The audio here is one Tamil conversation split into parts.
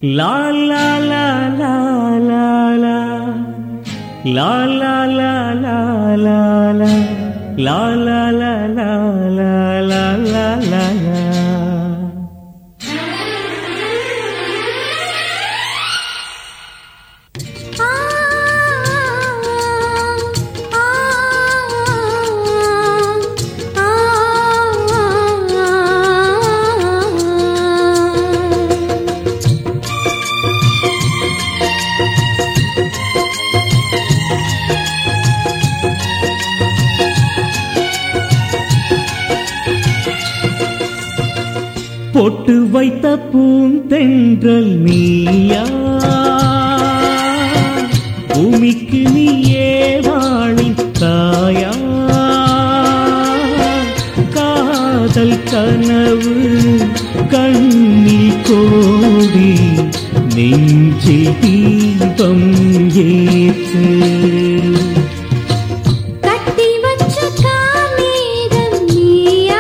La la la la la la La la la la la la La la la la la la la la la ஆ ஆ ஆ பொட்டு வைத்த பூந்தென்றல் நீயா பூமிக்கு நீயே வாழின் தாயா காதல் கனவு கண்ணில் கோடி நெஞ்சில் தீபம் ஏற்று கட்டி வச்ச காமேகம் நீயா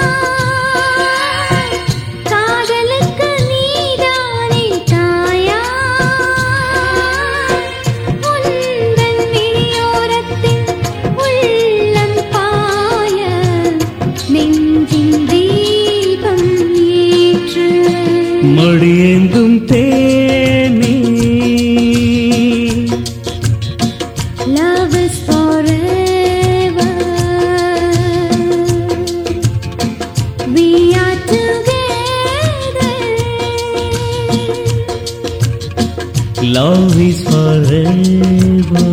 காதலுக்கு நீதானே தாயா உந்தன் விழியோரத்தில் உள்ளம் பாய நெஞ்சின் தீபம் ஏற்று மடியெங்கும் தேனே Love is forever. We are together. Love is forever.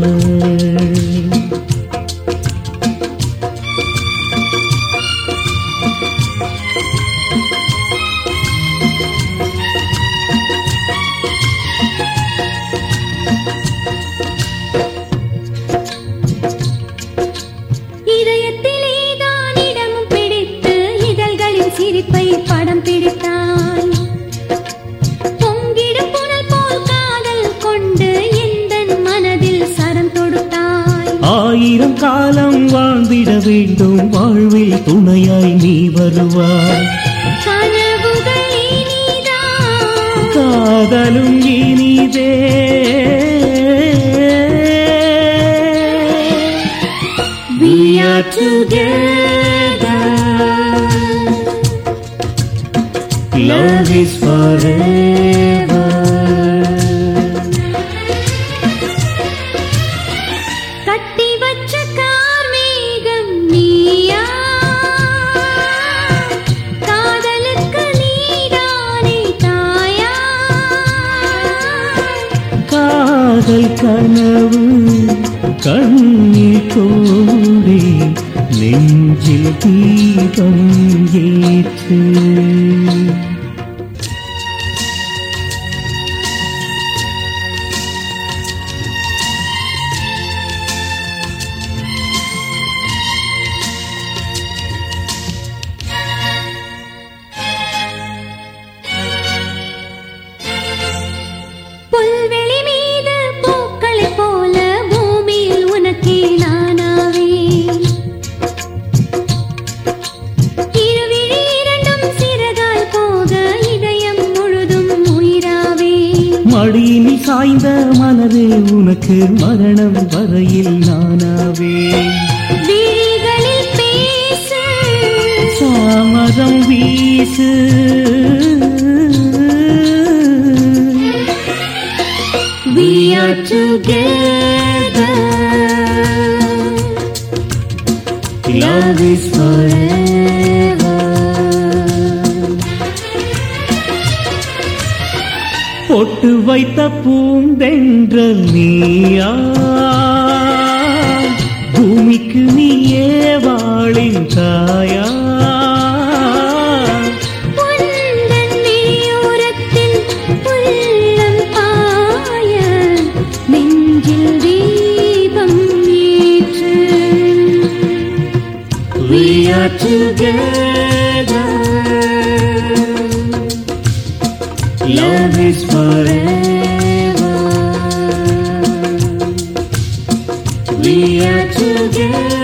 இதயத்திலே தான் இடமும் பிடித்து இதழ்களின் சிரிப்பை படம் பிடித்தாய் பொங்கிடும் புனல் போல் காதல் கொண்டு எந்தன் மனதில் சரம் தொடுத்தாய் ஆயிரம் காலம் வாழ்ந்திட வேண்டும் வாழ்வில் துணையாய் நீ வருவாய் கனவுகள் இனிதான் காதலும் இனிதே We are together. Love is forever. கட்டி வச்ச கார்மேகம் நீயா காதலுக்கு நீதானே தாயா காதல் கனவு கண்ணில் கோடி நெஞ்சில் தீபம் ஏற்று புல்வெளி மீது பூக்களைப் போல பூமியில் உனக்கே நானாவே இருவிழி இரண்டும் சிறகால் போக இதயம் முழுதும் உயிராவே மடியினில் சாய்ந்த மனதே உனக்கு மரணம் வரையில் நானாவே விழிகளில் பேசு சாமரம் வீசு We are together. Love is forever. பொட்டு வைத்த பூந்தென்றல் நீயா பூமிக்கு நீயே வாழின் தாயா உந்தன் விழியோரத்தில் உள்ளம் பாய நெஞ்சில் தீபம் ஏற்று We are together. Love is forever. We are together.